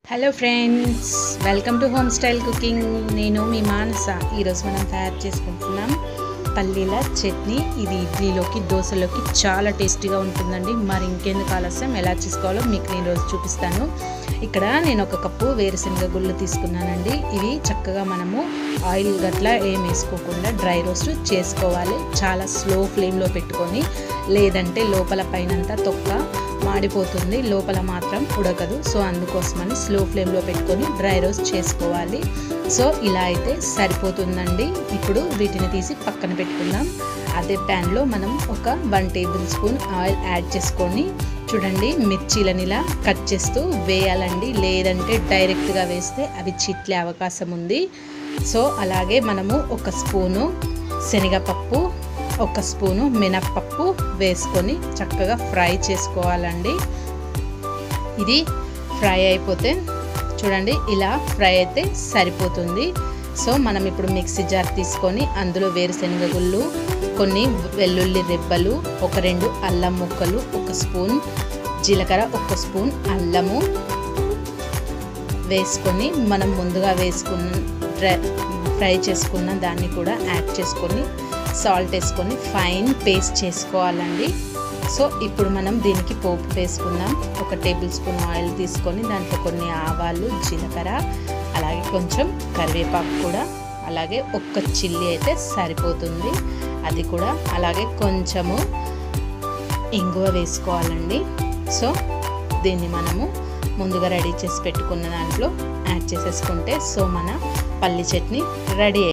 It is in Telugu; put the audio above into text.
hello friends welcome to home style cooking నేను మీ మానస ఈరోజు మనం తయారు చేసుకుంటున్నాం పల్లీల చట్నీ ఇది ఇడ్లీలోకి దోశలోకి చాలా టేస్టీగా ఉంటుందండి మరి ఇంకెందుకు ఆలస్యం ఎలా చేసుకోవాలో మీకు నేను రోజు చూపిస్తాను ఇక్కడ నేను ఒక కప్పు వేరుశనగ గుళ్ళు తీసుకున్నానండి ఇవి చక్కగా మనము ఆయిల్ గట్లా ఏం వేసుకోకుండా డ్రై రోస్ట్ చేసుకోవాలి చాలా స్లో ఫ్లేమ్లో పెట్టుకొని లేదంటే లోపల పైనంతా తొక్క మాడిపోతుంది లోపల మాత్రం ఉడకదు సో అందుకోసమని స్లో ఫ్లేమ్లో పెట్టుకొని డ్రై రోస్ట్ చేసుకోవాలి సో ఇలా అయితే సరిపోతుందండి ఇప్పుడు వీటిని తీసి పక్కన పెట్టుకుందాం అదే ప్యాన్లో మనం ఒక one tablespoon oil add చేసుకొని చూడండి మిర్చీలని ఇలా కట్ చేస్తూ వేయాలండి లేదంటే డైరెక్ట్గా వేస్తే అవి చిట్లే అవకాశం ఉంది సో అలాగే మనము ఒక స్పూను శనగపప్పు ఒక స్పూను మినప్పప్పు వేసుకొని చక్కగా ఫ్రై చేసుకోవాలండి ఇది ఫ్రై అయిపోతే చూడండి ఇలా ఫ్రై అయితే సరిపోతుంది సో మనం ఇప్పుడు మిక్సీ జార్ తీసుకొని అందులో వేరుశనగ గుళ్ళు కొన్ని వెల్లుల్లి రెబ్బలు ఒక రెండు అల్లం ముక్కలు ఒక స్పూన్ జీలకర్ర ఒక స్పూన్ అల్లము వేసుకొని మనం ముందుగా వేసుకున్న ఫ్రై చేసుకున్న దాన్ని కూడా యాడ్ చేసుకొని సాల్ట్ వేసుకొని ఫైన్ పేస్ట్ చేసుకోవాలండి సో ఇప్పుడు మనం దీనికి పోపు వేసుకుందాం ఒక టేబుల్ స్పూన్ ఆయిల్ తీసుకొని దాంట్లో కొన్ని ఆవాలు జీలకర్ర అలాగే కొంచెం కరివేపాకు కూడా అలాగే ఒక్క చిల్లీ అయితే సరిపోతుంది అది కూడా అలాగే కొంచెము ఇంగువ వేసుకోవాలండి సో దీన్ని మనము ముందుగా రెడీ చేసి పెట్టుకున్న దాంట్లో యాడ్ చేసేసుకుంటే సో మన పల్లి చట్నీ రెడీ